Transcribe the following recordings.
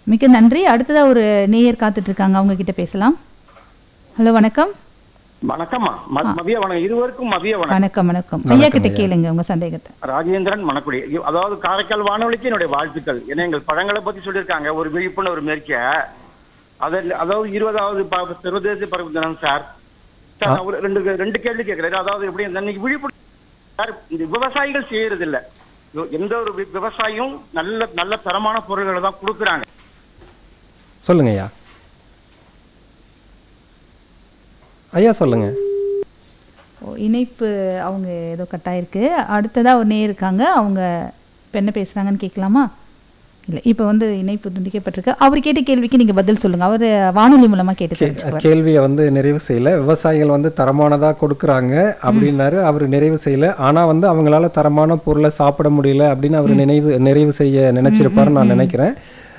மிக்க நன்றி அடுத்ததா ஒரு நேயர் காத்துட்டு இருக்காங்க அவங்க கிட்ட பேசலாம் ஹலோ வணக்கம் வணக்கம்மா ம- மதிய வணக்கம் இருவருக்கும் மதிய வணக்கம் வணக்கம் வணக்கம் ஐயா கிட்ட கேளுங்க உங்க சந்தேகத்தை ராஜேந்திரன் மணக்குடி இ- அதாவது காரைக்கால் வானொலிக்கு என்னுடைய வாழ்த்துக்கள் ஏன்னா எங்கள் பழங்களை பத்தி சொல்லியிருக்காங்க ஒரு விழிப்புணர்வு மேற்க அதில் அதாவது இருபதாவது ப- சர்வதேச பறவை தினம் சார் சார் நான் ஒரு ரெண்டு ரெண்டு கேள்வி கேட்கிறேன் அதாவது எப்படி இந்த இன்னைக்கு விழிப்புணர்வு சார் இந்த விவசாயிகள் செய்யறது இல்ல யோ- எந்த ஒரு வி- விவசாயியும் நல்ல நல்ல தரமான பொருள்களை தான் கொடுக்குறாங்க சொல்லுங்க ஐயா ஐயா சொல்லுங்க ஓ, இணைப்பு அவங்க ஏதோ கட்டாயிருக்கு அடுத்ததா ஒரு நேயர் இருக்காங்க அவங்க இப்ப என்ன பேசுறாங்கன்னு கேட்கலாமா இல்லை இப்போ வந்து இணைப்பு துண்டிக்கப்பட்டிருக்கு அவர் கேட்ட கேள்விக்கு நீங்க பதில் சொல்லுங்க அவர் வானொலி மூலமா கேட்டு தெரிஞ்சுக்குவார் கேள்வியை வந்து நிறைவு செய்யல விவசாயிகள் வந்து தரமானதாக கொடுக்குறாங்க அப்படின்னாரு அவர் நிறைவு செய்யல ஆனால் வந்து அவங்களால தரமான பொருளை சாப்பிட முடியல அப்படின்னு அவர் நினைவு நிறைவு செய்ய நினைச்சிருப்பாருன்னு நான் நினைக்கிறேன்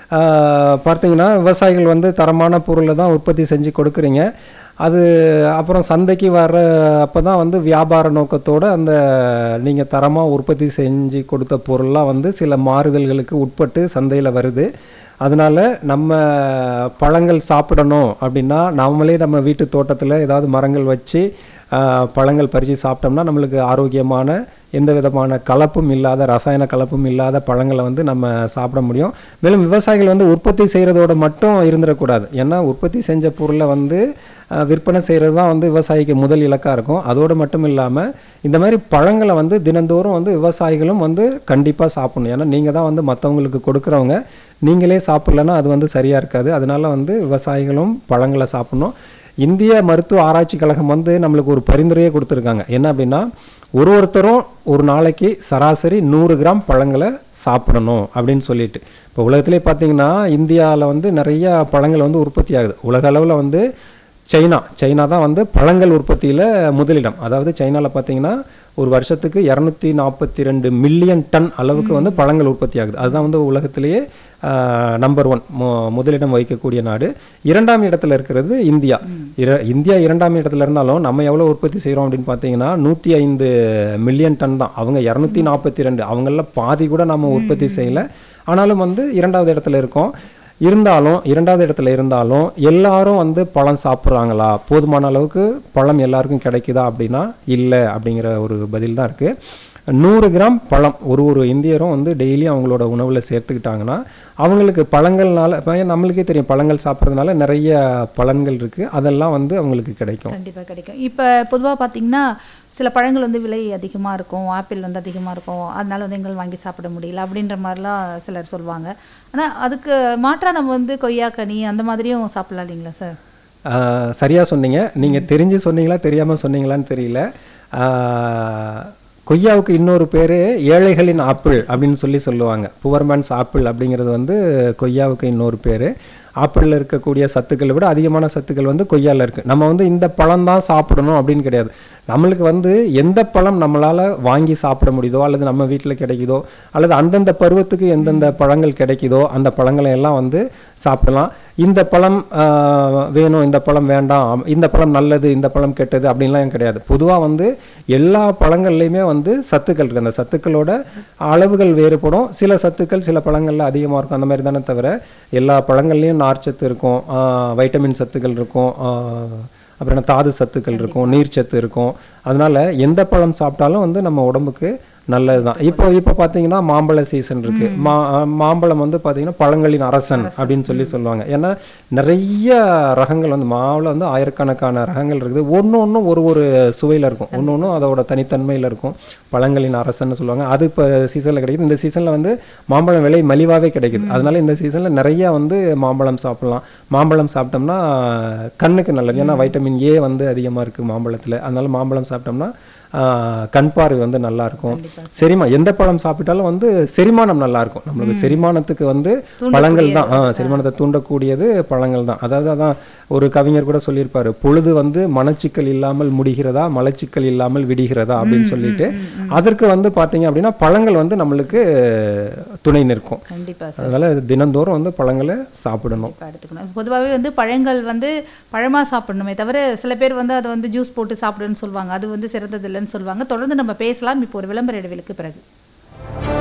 ஆஹ் பார்த்தீங்கன்னா விவசாயிகள் வந்து தரமான பொருளை தான் உற்பத்தி செஞ்சு கொடுக்குறீங்க அது அப்புறம் சந்தைக்கு வர்ற அப்போ தான் வந்து வியாபார நோக்கத்தோட அந்த நீங்கள் தரமாக உற்பத்தி செஞ்சு கொடுத்த பொருள்லாம் வந்து சில மாறுதல்களுக்கு உட்பட்டு சந்தையில் வருது அதனால நம்ம பழங்கள் சாப்பிடணும் அப்படின்னா நாமளே நம்ம வீட்டு தோட்டத்தில் ஏதாவது மரங்கள் வச்சு ஆஹ், பழங்கள் பறித்து சாப்பிட்டோம்னா நம்மளுக்கு ஆரோக்கியமான எந்த விதமான கலப்பும் இல்லாத ரசாயன கலப்பும் இல்லாத பழங்களை வந்து நம்ம சாப்பிட முடியும் மேலும் விவசாயிகள் வந்து உற்பத்தி செய்கிறதோட மட்டும் இருந்துடக்கூடாது ஏன்னா உற்பத்தி செஞ்ச பொருளை வந்து ஆஹ், விற்பனை செய்கிறது தான் வந்து விவசாயிக்கு முதல் இலக்காக இருக்கும் அதோடு மட்டும் இல்லாமல் இந்த மாதிரி பழங்களை வந்து தினந்தோறும் வந்து விவசாயிகளும் வந்து கண்டிப்பாக சாப்பிடணும் ஏன்னா நீங்கள் தான் வந்து மற்றவங்களுக்கு கொடுக்குறவங்க நீங்களே சாப்பிட்லன்னா அது வந்து சரியாக இருக்காது அதனால வந்து விவசாயிகளும் பழங்களை சாப்பிடணும் இந்திய மருத்துவ ஆராய்ச்சி கழகம் வந்து நம்மளுக்கு ஒரு பரிந்துரையே கொடுத்துருக்காங்க என்ன அப்படின்னா ஒரு ஒருத்தரும் ஒரு நாளைக்கு சராசரி நூறு கிராம் பழங்களை சாப்பிடணும் அப்படின்னு சொல்லிட்டு இப்போ உலகத்திலே பார்த்தீங்கன்னா இந்தியாவில் வந்து நிறைய பழங்கள் வந்து உற்பத்தி ஆகுது உலக அளவில் வந்து சைனா சைனா தான் வந்து பழங்கள் உற்பத்தியில் முதலிடம் அதாவது சைனாவில் பார்த்தீங்கன்னா ஒரு வருஷத்துக்கு இரநூத்தி நாற்பத்தி ரெண்டு மில்லியன் டன் அளவுக்கு வந்து பழங்கள் உற்பத்தி ஆகுது அதுதான் வந்து உலகத்திலேயே நம்பர் ஒன் முதலிடம் வகிக்கக்கூடிய நாடு இரண்டாம் இடத்துல இருக்கிறது இந்தியா இர இந்தியா இரண்டாம் இடத்துல இருந்தாலும் நம்ம எவ்வளோ உற்பத்தி செய்கிறோம் அப்படின்னு பார்த்தீங்கன்னா நூற்றி ஐந்து மில்லியன் டன் தான் அவங்க இரநூத்தி நாற்பத்தி ரெண்டு அவங்கள பாதி கூட நம்ம உற்பத்தி செய்யலை ஆனாலும் வந்து இரண்டாவது இடத்துல இருக்கோம் இருந்தாலும் இரண்டாவது இடத்துல இருந்தாலும் எல்லாரும் வந்து பழம் சாப்பிட்றாங்களா போதுமான அளவுக்கு பழம் எல்லாருக்கும் கிடைக்குதா அப்படின்னா இல்லை அப்படிங்கிற ஒரு பதில் தான் இருக்குது நூறு கிராம் பழம் ஒரு ஒரு இந்தியரும் வந்து டெய்லி அவங்களோட உணவில் சேர்த்துக்கிட்டாங்கன்னா அவங்களுக்கு பழங்கள்னால இப்போ நம்மளுக்கே தெரியும் பழங்கள் சாப்பிட்றதுனால நிறைய பலன்கள் இருக்குது அதெல்லாம் வந்து அவங்களுக்கு கிடைக்கும் கண்டிப்பா கிடைக்கும் இப்போ பொதுவா பார்த்தீங்கன்னா சில பழங்கள் வந்து விலை அதிகமா இருக்கும் ஆப்பிள் வந்து அதிகமா இருக்கும் அதனால வந்து எங்கள் வாங்கி சாப்பிட முடியல அப்படின்ற மாதிரிலாம் சிலர் சொல்லுவாங்க ஆனா அதுக்கு மாற்றா நம்ம வந்து கொய்யாக்கனி அந்த மாதிரியும் சாப்பிடலாம் இல்லைங்களா சார் ஆஹ் சரியா சொன்னீங்க நீங்க தெரிஞ்சு சொன்னீங்களா தெரியாம சொன்னீங்களான்னு தெரியல ஆஹ் கொய்யாவுக்கு இன்னொரு பேரு ஏழைகளின் ஆப்பிள் அப்படின்னு சொல்லி சொல்லுவாங்க புவர்மேன்ஸ் ஆப்பிள் அப்படிங்கிறது வந்து கொய்யாவுக்கு இன்னொரு பேரு ஆப்பிளில் இருக்கக்கூடிய சத்துக்களை விட அதிகமான சத்துக்கள் வந்து கொய்யால இருக்கு நம்ம வந்து இந்த பழம் தான் சாப்பிடணும் அப்படின்னு கிடையாது நம்மளுக்கு வந்து எந்த பழம் நம்மளால வாங்கி சாப்பிட முடியுதோ அல்லது நம்ம வீட்டில் கிடைக்குதோ அல்லது அந்தந்த பருவத்துக்கு எந்தெந்த பழங்கள் கிடைக்குதோ அந்த பழங்களை எல்லாம் வந்து சாப்பிடலாம் இந்த பழம் ஆஹ், வேணும் இந்த பழம் வேண்டாம் இந்த பழம் நல்லது இந்த பழம் கெட்டது அப்படின்லாம் கிடையாது பொதுவாக வந்து எல்லா பழங்கள்லையுமே வந்து சத்துக்கள் இருக்குது அந்த சத்துக்களோட அளவுகள் வேறுபடும் சில சத்துக்கள் சில பழங்கள்ல அதிகமாக இருக்கும் அந்த மாதிரி தானே தவிர எல்லா பழங்கள்லையும் நார்ச்சத்து இருக்கும் ஆஹ், வைட்டமின் சத்துக்கள் இருக்கும் ஆஹ், அப்புறம் என்ன தாது சத்துக்கள் இருக்கும் நீர்ச்சத்து இருக்கும் அதனால எந்த பழம் சாப்பிட்டாலும் வந்து நம்ம உடம்புக்கு நல்லதுதான் இப்போ இப்போ பார்த்தீங்கன்னா மாம்பழ சீசன் இருக்கு மா மாம்பழம் வந்து பார்த்தீங்கன்னா பழங்களின் அரசன் அப்படின்னு சொல்லி சொல்லுவாங்க ஏன்னா நிறைய ரகங்கள் வந்து மாவுல வந்து ஆயிரக்கணக்கான ரகங்கள் இருக்குது ஒன்று ஒன்றும் ஒரு ஒரு சுவையில் இருக்கும் ஒன்று ஒன்றும் அதோட தனித்தன்மையில் இருக்கும் பழங்களின் அரசன்னு சொல்லுவாங்க அது இப்போ சீசனில் கிடைக்குது இந்த சீசனில் வந்து மாம்பழம் விலை மலிவாகவே கிடைக்குது அதனால இந்த சீசனில் நிறைய வந்து மாம்பழம் சாப்பிடலாம் மாம்பழம் சாப்பிட்டோம்னா கண்ணுக்கு நல்லது ஏன்னா வைட்டமின் ஏ வந்து அதிகமாக இருக்குது மாம்பழத்தில் அதனால மாம்பழம் சாப்பிட்டோம்னா ஆஹ், கண் பார்வை வந்து நல்லா இருக்கும் செரிமா எந்த பழம் சாப்பிட்டாலும் வந்து செரிமானம் நல்லா இருக்கும் நம்மளுக்கு செரிமானத்துக்கு வந்து பழங்கள் தான் ஆ, செரிமானத்தை தூண்டக்கூடியது பழங்கள் தான் அதாவது அதான் ஒரு கவிஞர் கூட சொல்லியிருப்பாரு பொழுது வந்து மனச்சிக்கல் இல்லாமல் முடிகிறதா மலச்சிக்கல் இல்லாமல் விடுகிறதா அப்படின்னு சொல்லிட்டு அதற்கு வந்து பார்த்தீங்க அப்படின்னா பழங்கள் வந்து நம்மளுக்கு துணை நிற்கும் கண்டிப்பா சார் அதனால தினந்தோறும் வந்து பழங்களை சாப்பிடணும் கண்டிப்பா எடுத்துக்கணும் பொதுவாகவே வந்து பழங்கள் வந்து பழமா சாப்பிடணுமே தவிர சில பேர் வந்து அதை வந்து ஜூஸ் போட்டு சாப்பிடுன்னு சொல்லுவாங்க அது வந்து சிறந்தது இல்லைன்னு சொல்லுவாங்க தொடர்ந்து நம்ம பேசலாம் இப்போ ஒரு விளம்பர இடைவெளிக்கு பிறகு